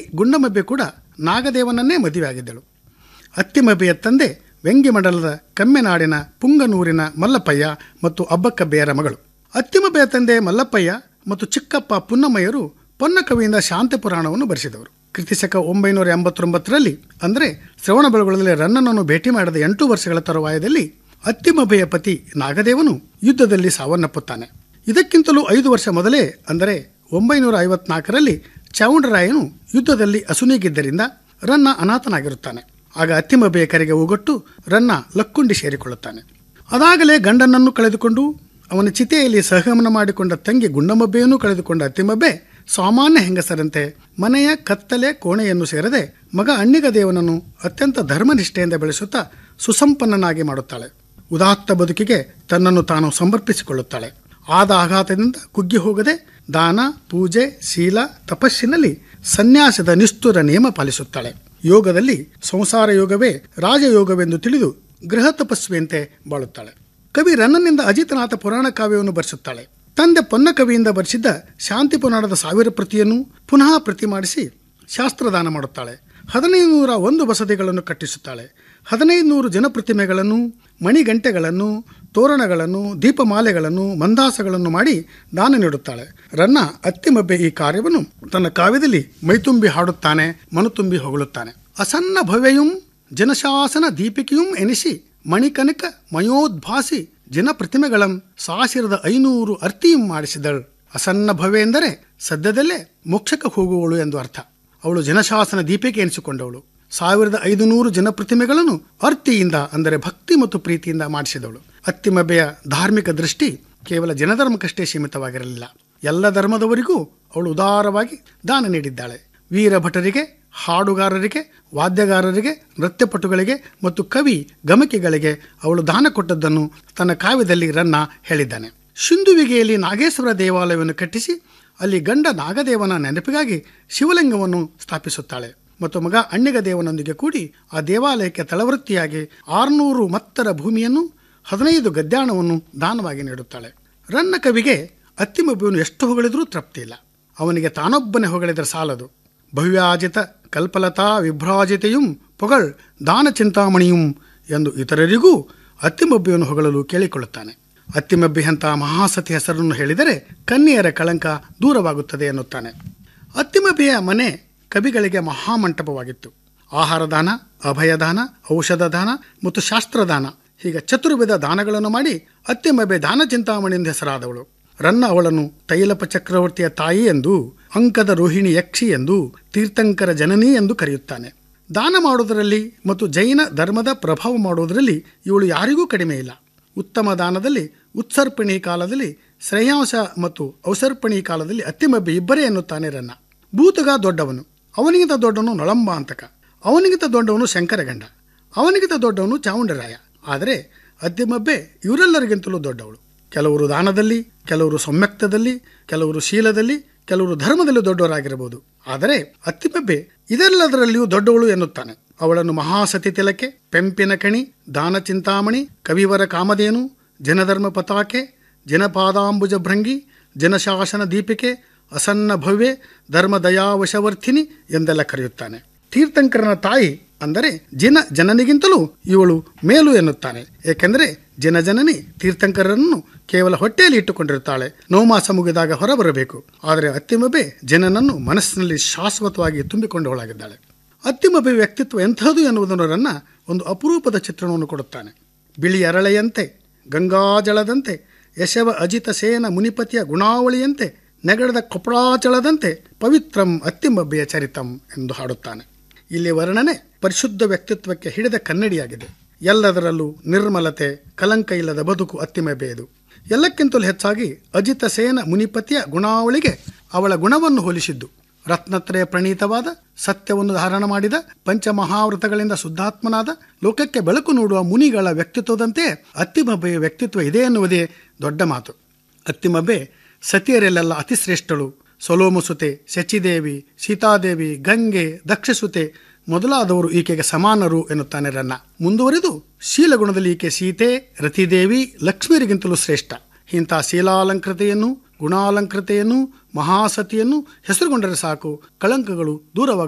ಗುಂಡಮಬ್ಬೆ ಕೂಡ ನಾಗದೇವನನ್ನೇ ಮದುವೆಯಾಗಿದ್ದಳು ಅತ್ತಿಮಬ್ಬೆಯ ತಂದೆ ವೆಂಗಿಮಂಡಲದ ಕಮ್ಮೆನಾಡಿನ ಪುಂಗನೂರಿನ ಮಲ್ಲಪ್ಪಯ್ಯ ಮತ್ತು ಅಬ್ಬಕ್ಕಬ್ಬೆಯರ ಮಗಳು ಅತ್ತಿಮಬ್ಬೆಯ ತಂದೆ ಮಲ್ಲಪ್ಪಯ್ಯ ಮತ್ತು ಚಿಕ್ಕಪ್ಪ ಪುನ್ನಮ್ಮಯ್ಯರು ಪೊನ್ನಕವಿಯಿಂದ ಶಾಂತಿ ಪುರಾಣವನ್ನು ಬರೆಸಿದವರು ಕೃತಿಶಕ ಒಂಬೈನೂರ ಎಂಬತ್ತೊಂಬತ್ತರಲ್ಲಿ ಅಂದರೆ ಶ್ರವಣಬೆಳಗೊಳದಲ್ಲಿ ರನ್ನನನ್ನು ಭೇಟಿ ಮಾಡಿದ ಎಂಟು ವರ್ಷಗಳ ತರುವಾಯದಲ್ಲಿ ಅತ್ತಿಮಬ್ಬೆಯ ಪತಿ ನಾಗದೇವನು ಯುದ್ಧದಲ್ಲಿ ಸಾವನ್ನಪ್ಪುತ್ತಾನೆ ಇದಕ್ಕಿಂತಲೂ ಐದು ವರ್ಷ ಮೊದಲೇ ಅಂದರೆ ಒಂಬೈನೂರ ಐವತ್ನಾಲ್ಕರಲ್ಲಿ ಚಾವುಂಡರಾಯನು ಯುದ್ಧದಲ್ಲಿ ಅಸುನೀಗಿದ್ದರಿಂದ ರನ್ನ ಅನಾಥನಾಗಿರುತ್ತಾನೆ ಆಗ ಅತ್ತಿಮಬ್ಬೆಯ ಕರೆಗೆ ಹೋಗೊಟ್ಟು ರನ್ನ ಲಕ್ಕುಂಡಿ ಸೇರಿಕೊಳ್ಳುತ್ತಾನೆ ಅದಾಗಲೇ ಗಂಡನನ್ನು ಕಳೆದುಕೊಂಡು ಅವನ ಚಿತೆಯಲ್ಲಿ ಸಹಗಮನ ಮಾಡಿಕೊಂಡ ತಂಗಿ ಗುಂಡಮಬ್ಬೆಯನ್ನು ಕಳೆದುಕೊಂಡ ಅತ್ತಿಮಬ್ಬೆ ಸಾಮಾನ್ಯ ಹೆಂಗಸರಂತೆ ಮನೆಯ ಕತ್ತಲೆ ಕೋಣೆಯನ್ನು ಸೇರದೆ ಮಗ ಅಣ್ಣಿಗ ದೇವನನ್ನು ಅತ್ಯಂತ ಧರ್ಮನಿಷ್ಠೆಯಿಂದ ಬೆಳೆಸುತ್ತಾ ಸುಸಂಪನ್ನನಾಗಿ ಮಾಡುತ್ತಾಳೆ ಉದಾತ್ತ ಬದುಕಿಗೆ ತನ್ನನ್ನು ತಾನು ಸಮರ್ಪಿಸಿಕೊಳ್ಳುತ್ತಾಳೆ ಆದ ಆಘಾತದಿಂದ ಕುಗ್ಗಿ ಹೋಗದೆ ದಾನ ಪೂಜೆ ಶೀಲ ತಪಸ್ಸಿನಲ್ಲಿ ಸನ್ಯಾಸದ ನಿಷ್ಠುರ ನಿಯಮ ಪಾಲಿಸುತ್ತಾಳೆ ಯೋಗದಲ್ಲಿ ಸಂಸಾರ ಯೋಗವೇ ರಾಜಯೋಗವೆಂದು ತಿಳಿದು ಗೃಹ ತಪಸ್ವಿಯಂತೆ ಬಾಳುತ್ತಾಳೆ ಕವಿ ರನ್ನನಿಂದ ಅಜಿತನಾಥ ಪುರಾಣ ಕಾವ್ಯವನ್ನು ಬರೆಸುತ್ತಾಳೆ ತಂದೆ ಪೊನ್ನ ಕವಿಯಿಂದ ಬರೆಸಿದ್ದ ಶಾಂತಿ ಪುರಾಣದ ಸಾವಿರ ಪ್ರತಿಯನ್ನು ಪುನಃ ಪ್ರತಿ ಮಾಡಿಸಿ ಶಾಸ್ತ್ರದಾನ ಮಾಡುತ್ತಾಳೆ ಹದಿನೈದು ನೂರ ಒಂದು ಬಸದಿಗಳನ್ನು ಕಟ್ಟಿಸುತ್ತಾಳೆ ಹದಿನೈದು ನೂರು ಜನಪ್ರತಿಮೆಗಳನ್ನು ಮಣಿಗಂಟೆಗಳನ್ನು ತೋರಣಗಳನ್ನು ದೀಪಮಾಲೆಗಳನ್ನು ಮಂದಾಸಗಳನ್ನು ಮಾಡಿ ದಾನ ನೀಡುತ್ತಾಳೆ ರನ್ನ ಅತ್ತಿಮಬ್ಬೆ ಈ ಕಾರ್ಯವನ್ನು ತನ್ನ ಕಾವ್ಯದಲ್ಲಿ ಮೈತುಂಬಿ ಹಾಡುತ್ತಾನೆ ಮನತುಂಬಿ ಹೊಗಳುತ್ತಾನೆ ಅಸನ್ನ ಭವ್ಯಯುಂ ಜನಶಾಸನ ದೀಪಿಕೆಯುಂ ಎನಿಸಿ ಮಣಿಕನಕ ಮಯೋದ್ಭಾಸಿ ಜನಪ್ರತಿಮೆಗಳಂ ಸಾಸಿರದ ಐನೂರು ಅರ್ತಿಯಂ ಮಾಡಿಸಿದಳು ಅಸನ್ನ ಭವ್ಯ ಎಂದರೆ ಸದ್ಯದಲ್ಲೇ ಮೋಕ್ಷಕ್ಕೆ ಹೋಗುವವಳು ಎಂದು ಅರ್ಥ ಅವಳು ಜನಶಾಸನ ದೀಪಿಕೆ ಎನಿಸಿಕೊಂಡವಳು ಸಾವಿರದ ಐದು ನೂರು ಜನಪ್ರತಿಮೆಗಳನ್ನು ಅರ್ತಿಯಿಂದ ಅಂದರೆ ಭಕ್ತಿ ಮತ್ತು ಪ್ರೀತಿಯಿಂದ ಮಾಡಿಸಿದವಳು ಅತ್ತಿಮಬ್ಬೆಯ ಧಾರ್ಮಿಕ ದೃಷ್ಟಿ ಕೇವಲ ಜನಧರ್ಮಕ್ಕಷ್ಟೇ ಸೀಮಿತವಾಗಿರಲಿಲ್ಲ ಎಲ್ಲ ಧರ್ಮದವರಿಗೂ ಅವಳು ಉದಾರವಾಗಿ ದಾನ ನೀಡಿದ್ದಾಳೆ ವೀರಭಟರಿಗೆ ಹಾಡುಗಾರರಿಗೆ ವಾದ್ಯಗಾರರಿಗೆ ನೃತ್ಯಪಟುಗಳಿಗೆ ಮತ್ತು ಕವಿ ಗಮಕಿಗಳಿಗೆ ಅವಳು ದಾನ ಕೊಟ್ಟದ್ದನ್ನು ತನ್ನ ಕಾವ್ಯದಲ್ಲಿ ರನ್ನ ಹೇಳಿದ್ದಾನೆ ಸಿಂಧುವಿಗೆಯಲ್ಲಿ ನಾಗೇಶ್ವರ ದೇವಾಲಯವನ್ನು ಕಟ್ಟಿಸಿ ಅಲ್ಲಿ ಗಂಡ ನಾಗದೇವನ ನೆನಪಿಗಾಗಿ ಶಿವಲಿಂಗವನ್ನು ಸ್ಥಾಪಿಸುತ್ತಾಳೆ ಮತ್ತು ಮಗ ಅಣ್ಣಿಗ ದೇವನೊಂದಿಗೆ ಕೂಡಿ ಆ ದೇವಾಲಯಕ್ಕೆ ತಳವೃತ್ತಿಯಾಗಿ ಆರುನೂರು ಮತ್ತರ ಭೂಮಿಯನ್ನು ಹದಿನೈದು ಗದ್ಯಾಣವನ್ನು ದಾನವಾಗಿ ನೀಡುತ್ತಾಳೆ ರನ್ನ ಕವಿಗೆ ಅತ್ತಿಮಬ್ಬೆಯನ್ನು ಎಷ್ಟು ಹೊಗಳಿದ್ರೂ ತೃಪ್ತಿ ಇಲ್ಲ ಅವನಿಗೆ ತಾನೊಬ್ಬನೇ ಹೊಗಳಿದರೆ ಸಾಲದು ಭವ್ಯಾಜಿತ ಕಲ್ಪಲತಾ ವಿಭ್ರಾಜಿತೆಯುಂ ಪೊಗಳ್ ದಾನ ಚಿಂತಾಮಣಿಯುಂ ಎಂದು ಇತರರಿಗೂ ಅತ್ತಿಮಬ್ಬೆಯನ್ನು ಹೊಗಳಲು ಕೇಳಿಕೊಳ್ಳುತ್ತಾನೆ ಅತ್ತಿಮಬ್ಬೆಯಂಥ ಮಹಾಸತಿ ಹೆಸರನ್ನು ಹೇಳಿದರೆ ಕನ್ಯೆಯರ ಕಳಂಕ ದೂರವಾಗುತ್ತದೆ ಎನ್ನುತ್ತಾನೆ ಅತ್ತಿಮಬ್ಬೆಯ ಮನೆ ಕವಿಗಳಿಗೆ ಮಹಾಮಂಟಪವಾಗಿತ್ತು ಆಹಾರದಾನ ಅಭಯದಾನ ಔಷಧ ದಾನ ಮತ್ತು ಶಾಸ್ತ್ರದಾನ ಹೀಗೆ ಚತುರ್ವಿಧ ದಾನಗಳನ್ನು ಮಾಡಿ ಅತ್ತಿಮಬ್ಬೆ ದಾನ ಚಿಂತಾಮಣಿಯಿಂದ ಹೆಸರಾದವಳು ರನ್ನ ಅವಳನ್ನು ತೈಲಪ ಚಕ್ರವರ್ತಿಯ ತಾಯಿ ಎಂದು ಅಂಕದ ರೋಹಿಣಿ ಯಕ್ಷಿ ಎಂದು ತೀರ್ಥಂಕರ ಜನನಿ ಎಂದು ಕರೆಯುತ್ತಾನೆ ದಾನ ಮಾಡುವುದರಲ್ಲಿ ಮತ್ತು ಜೈನ ಧರ್ಮದ ಪ್ರಭಾವ ಮಾಡುವುದರಲ್ಲಿ ಇವಳು ಯಾರಿಗೂ ಕಡಿಮೆ ಇಲ್ಲ ಉತ್ತಮ ದಾನದಲ್ಲಿ ಉತ್ಸರ್ಪಣಿ ಕಾಲದಲ್ಲಿ ಶ್ರೇಯಾಂಶ ಮತ್ತು ಔಸರ್ಪಣಿ ಕಾಲದಲ್ಲಿ ಅತ್ತಿಮಬ್ಬೆ ಇಬ್ಬರೇ ಎನ್ನುತ್ತಾನೆ ರನ್ನ ಭೂತಗ ದೊಡ್ಡವನು ಅವನಿಗಿಂತ ದೊಡ್ಡವನು ನೊಳಂಬ ಅಂತಕ ಅವನಿಗಿಂತ ದೊಡ್ಡವನು ಶಂಕರಗಂಡ ಅವನಿಗಿಂತ ದೊಡ್ಡವನು ಚಾವುಂಡರಾಯ ಆದರೆ ಅತ್ತಿಮಬ್ಬೆ ಇವರೆಲ್ಲರಿಗಿಂತಲೂ ದೊಡ್ಡವಳು ಕೆಲವರು ದಾನದಲ್ಲಿ ಕೆಲವರು ಸೌಮ್ಯಕ್ತದಲ್ಲಿ ಕೆಲವರು ಶೀಲದಲ್ಲಿ ಕೆಲವರು ಧರ್ಮದಲ್ಲಿ ದೊಡ್ಡವರಾಗಿರಬಹುದು ಆದರೆ ಅತ್ತಿಮಬ್ಬೆ ಇದೆಲ್ಲದರಲ್ಲಿಯೂ ದೊಡ್ಡವಳು ಎನ್ನುತ್ತಾನೆ ಅವಳನ್ನು ಮಹಾಸತಿ ತಿಲಕೆ ಪೆಂಪಿನ ಕಣಿ ದಾನ ಚಿಂತಾಮಣಿ ಕವಿವರ ಕಾಮಧೇನು ಜನಧರ್ಮ ಪತಾಕೆ ಜನಪಾದಾಂಬುಜ ಭೃಂಗಿ ಜನಶಾಸನ ದೀಪಿಕೆ ಅಸನ್ನ ಭವ್ಯ ಧರ್ಮ ದಯಾವಶವರ್ಥಿನಿ ಎಂದೆಲ್ಲ ಕರೆಯುತ್ತಾನೆ ತೀರ್ಥಂಕರನ ತಾಯಿ ಅಂದರೆ ಜಿನ ಜನನಿಗಿಂತಲೂ ಇವಳು ಮೇಲು ಎನ್ನುತ್ತಾನೆ ಏಕೆಂದರೆ ಜನಜನನಿ ತೀರ್ಥಂಕರರನ್ನು ಕೇವಲ ಹೊಟ್ಟೆಯಲ್ಲಿ ಇಟ್ಟುಕೊಂಡಿರುತ್ತಾಳೆ ನೋಮಾಸ ಮುಗಿದಾಗ ಹೊರಬರಬೇಕು ಆದರೆ ಅತ್ತಿಮಬೆ ಜನನನ್ನು ಮನಸ್ಸಿನಲ್ಲಿ ಶಾಶ್ವತವಾಗಿ ತುಂಬಿಕೊಂಡವಳಾಗಿದ್ದಾಳೆ ಅತ್ತಿಮಬೆ ವ್ಯಕ್ತಿತ್ವ ಎಂಥದ್ದು ಎನ್ನುವುದನ್ನು ರನ್ನ ಒಂದು ಅಪರೂಪದ ಚಿತ್ರಣವನ್ನು ಕೊಡುತ್ತಾನೆ ಬಿಳಿ ಅರಳೆಯಂತೆ ಗಂಗಾಜಳದಂತೆ ಯಶವ ಅಜಿತ ಸೇನ ಮುನಿಪತಿಯ ಗುಣಾವಳಿಯಂತೆ ನೆಗಡದ ಕೊಪಳಾಚಳದಂತೆ ಪವಿತ್ರಂ ಅತ್ತಿಮಬ್ಬೆಯ ಚರಿತಂ ಎಂದು ಹಾಡುತ್ತಾನೆ ಇಲ್ಲಿ ವರ್ಣನೆ ಪರಿಶುದ್ಧ ವ್ಯಕ್ತಿತ್ವಕ್ಕೆ ಹಿಡಿದ ಕನ್ನಡಿಯಾಗಿದೆ ಎಲ್ಲದರಲ್ಲೂ ನಿರ್ಮಲತೆ ಕಲಂಕ ಇಲ್ಲದ ಬದುಕು ಅತ್ತಿಮಬ್ಬೆಯದು ಎಲ್ಲಕ್ಕಿಂತಲೂ ಹೆಚ್ಚಾಗಿ ಅಜಿತ ಸೇನ ಮುನಿಪತಿಯ ಗುಣಾವಳಿಗೆ ಅವಳ ಗುಣವನ್ನು ಹೋಲಿಸಿದ್ದು ರತ್ನತ್ರಯ ಪ್ರಣೀತವಾದ ಸತ್ಯವನ್ನು ಧಾರಣ ಮಾಡಿದ ಪಂಚಮಹಾವೃತಗಳಿಂದ ಶುದ್ಧಾತ್ಮನಾದ ಲೋಕಕ್ಕೆ ಬೆಳಕು ನೋಡುವ ಮುನಿಗಳ ವ್ಯಕ್ತಿತ್ವದಂತೆ ಅತ್ತಿಮಬ್ಬೆಯ ವ್ಯಕ್ತಿತ್ವ ಇದೆ ಎನ್ನುವುದೇ ದೊಡ್ಡ ಮಾತು ಅತ್ತಿಮಬ್ಬೆ ಸತಿಯರಲ್ಲೆಲ್ಲ ಅತಿಶ್ರೇಷ್ಠಳು ಸೊಲೋಮಸುತೆ ಶಚಿದೇವಿ ಸೀತಾದೇವಿ ಗಂಗೆ ದಕ್ಷಸುತೆ ಮೊದಲಾದವರು ಈಕೆಗೆ ಸಮಾನರು ಎನ್ನುತ್ತಾನೆ ರನ್ನ ಮುಂದುವರೆದು ಶೀಲಗುಣದಲ್ಲಿ ಈಕೆ ಸೀತೆ ರತಿದೇವಿ ಲಕ್ಷ್ಮಿಯರಿಗಿಂತಲೂ ಶ್ರೇಷ್ಠ ಇಂಥ ಶೀಲಾಲಂಕೃತೆಯನ್ನು ಗುಣಾಲಂಕೃತೆಯನ್ನು ಮಹಾಸತಿಯನ್ನು ಹೆಸರುಗೊಂಡರೆ ಸಾಕು ಕಳಂಕಗಳು ದೂರವಾಗ